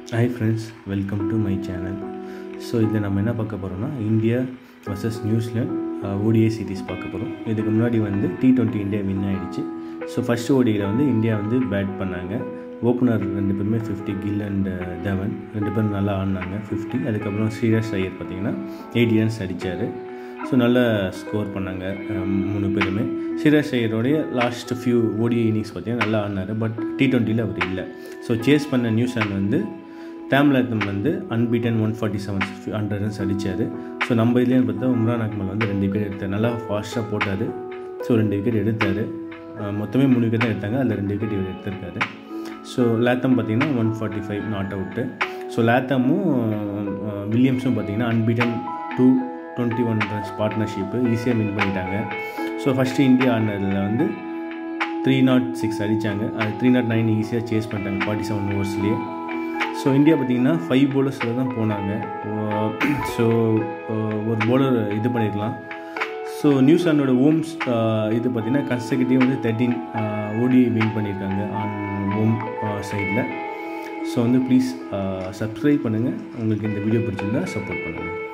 hi friends welcome to my channel so இதில் நம்ம என்ன பார்க்க போகிறோம்னா India versus New Zealand ODI series பார்க்க போகிறோம் இதுக்கு முன்னாடி வந்து டி டுவெண்ட்டி இந்தியா வின் ஆகிடுச்சு ஸோ ஃபஸ்ட் ஓடியில் வந்து இந்தியா வந்து பேட் பண்ணாங்க ஓப்பனர் ரெண்டு பேருமே ஃபிஃப்டி கில் அண்ட் தவன் ரெண்டு பேரும் நல்லா ஆடினாங்க ஃபிஃப்டி அதுக்கப்புறம் ஸ்ரீராஜ் ஐயர் பார்த்தீங்கன்னா எயிட் ரன்ஸ் அடித்தார் ஸோ நல்ல ஸ்கோர் பண்ணாங்க அஹ் மூணு பேருமே சிராஜ் ஐயரோடைய லாஸ்ட் ஃபியூ ஓடிஐ இன்னிங்ஸ் பார்த்தீங்கன்னா நல்லா ஆடினார் பட் டி டுவெண்ட்டியில் அவர் இல்லை ஸோ சேஸ் பண்ண நியூசிலாந்து வந்து டேம்லத்தம் வந்து unbeaten one forty seven hundred runs அடித்தார் ஸோ நம்ம இதுலேயும் பார்த்தா உம்ரான் அக்மல் வந்து ரெண்டு விக்கெட் எடுத்தார் நல்லா ஃபாஸ்ட்டாக போட்டார் ஸோ ரெண்டு விக்கெட் எடுத்தார் அஹ் மொத்தமே மூணு விக்கெட் தான் எடுத்தாங்க அந்த ரெண்டு விக்கெட் இவர் எடுத்திருக்காரு ஸோ லேத்தம் பார்த்தீங்கன்னா one forty five not out so லேத்தமும் வில்லியம்ஸும் பார்த்தீங்கன்னா unbeaten two twenty one runs partnership ஈஸியாக வின் பண்ணிட்டாங்க ஸோ ஃபஸ்ட்டு இந்தியா ஆடினதில் வந்து த்ரீ நாட் சிக்ஸ் அடித்தாங்க அது த்ரீ நாட் நைன் ஈஸியாக சேஸ் பண்ணிட்டாங்க ஃபார்ட்டி செவன் ஓவர்ஸ்லேயே ஸோ இந்தியா பார்த்திங்கன்னா ஃபைவ் போலர்ஸில் தான் போனாங்க ஸோ ஒரு போலர் இது பண்ணியிருக்கலாம் ஸோ நியூசிலாண்டோட ஓம்ஸ் இது பார்த்திங்கன்னா கன்சர்கேட்டிவ் வந்து தேர்ட்டீன் ஓடி வின் பண்ணியிருக்காங்க ஆன் ஓம் சைடில் ஸோ வந்து ப்ளீஸ் சப்ஸ்கிரைப் பண்ணுங்கள் உங்களுக்கு இந்த வீடியோ பிடிச்சிருந்தா சப்போர்ட் பண்ணுங்கள்